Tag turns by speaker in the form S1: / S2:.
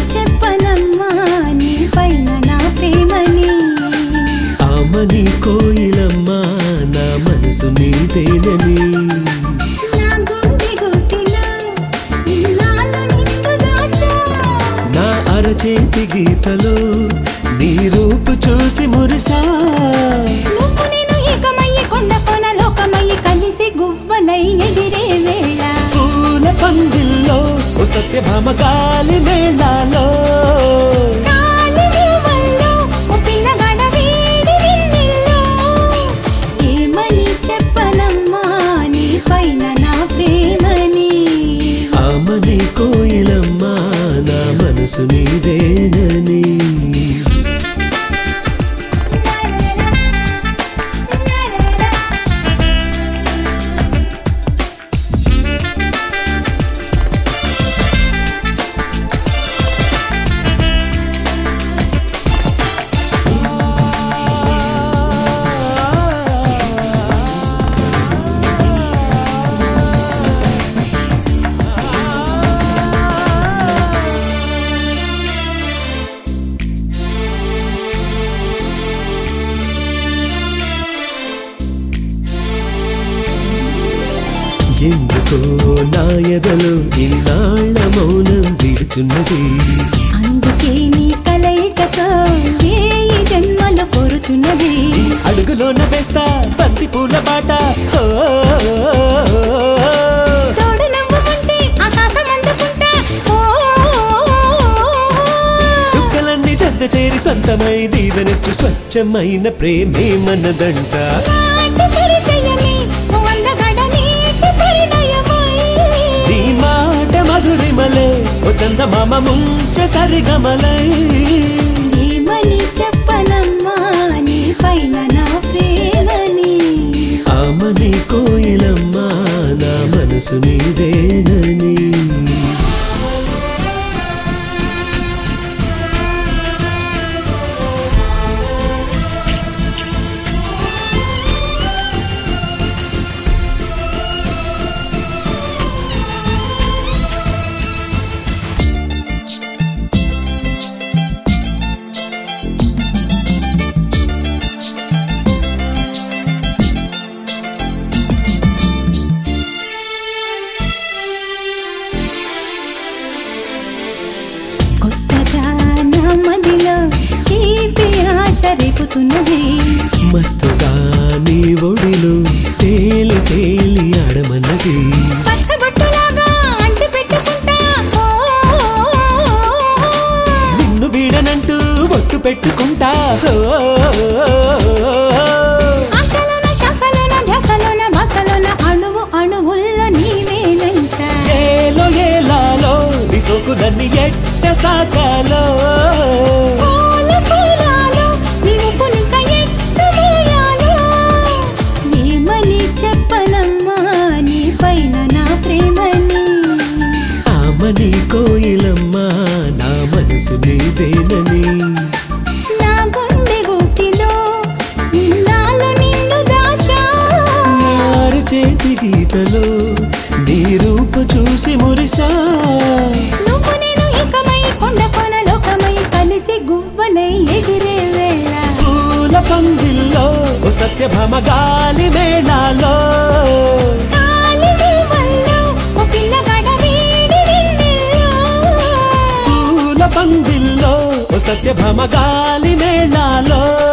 S1: చెప్పనమ్మా నీ పైన నా ప్రేమని
S2: ఆమని కోయిలమ్మ నా మనసు నీదేనని
S1: నా గుండె గుట్టిలో ఇన్నాళ్ళు నిన్ను దాచా
S2: నా అరచేతి గీతలో నీ రూపు చూసి మురిసా
S1: నువ్వు నేను ఏకమయ్యి కొండ కొన లోకమయ్యి కలిసి గువ్వలై ఎగిరే వేళ
S2: పూల పందిల్లో ఓ సత్యభామ గాలి మేళాలో
S1: కాలి నీవల్లో ఓ పిల్లగాడ వేడి విన్నిల్లో ఏమని చెప్పనమ్మా నీ పైన నా ప్రేమని
S2: ఆమని కోయిలమ్మ నా మనసు నీదేనని ఎందుకో నా ఎదలో ఇన్నాళ్ళ మౌనం విడుచున్నది
S1: అందుకే నీ కలయికతో వేయి జన్మలు కోరుతున్నది
S2: ఈ అడుగులోన వేస్తా బంతి పూల బాట ఓ,
S1: తోడు నవ్వుకుంటే ఆకాశం అందుకుంటా ఓ
S2: చుక్కలన్నీ చెద్ద చేరి సొంతమై దీవెనొచ్చు స్వచ్ఛమైన ప్రేమే మనదంట
S1: నాటి పరిచయమే ఓ అందగడ నీటి పరిణయమై
S2: నీ మాట మధురిమలే ఓ చందమామ ముంచె సరిగమలై
S1: ఏమని చెప్పనమ్మా నీ పైన నా ప్రేమని
S2: ఆమని కోయిలమ్మ నా మనసు నీదేనని
S1: కొత్తగా నా మదిలో తీపి ఆశ రేపుతున్నది
S2: మత్తుగా నీ ఒడిలో తేలి తేలి ఆడమన్నది
S1: పచ్చబొట్టులాగా అంటి పెట్టుకుంటా ఓ
S2: నిన్ను వీడనంటూ ఒట్టు పెట్టుకుంటా ఓ,
S1: ఆశలోన శ్వాసలోన ధ్యాసలోన భాసలోన అణువు అణువుల్లో నీవేనంట
S2: ఏలో ఏలాలో నీ సోకులన్నీ ఎట్ట సాకాలో
S1: పూల పూలాలో నీ ఉప్పు నింక ఎట్టు మోయాలో ఏమని చెప్పనమ్మా నీ పైన నా ప్రేమని
S2: ఆమని కోయిలమ్మ నా మనసు నీదేనని
S1: నా గుండె గుట్టిలో ఇన్నాళ్ళు నిన్ను దాచా
S2: ఆరు చేతి గీతలో నీ రూపు చూసి మురిసా
S1: నువ్వు నేను ఏకమై కొండ కొన లోకమై కలిసి గువ్వలై ఎగిరే వేళ
S2: పూల పందిల్లో ఓ సత్యభామ గాలి మేళాలో
S1: కాలి నీవల్లో ఓ పిల్లగాడ వేడి విన్నిల్లో
S2: పూల పందిల్లో ఓ సత్యభామ గాలి మేళాలో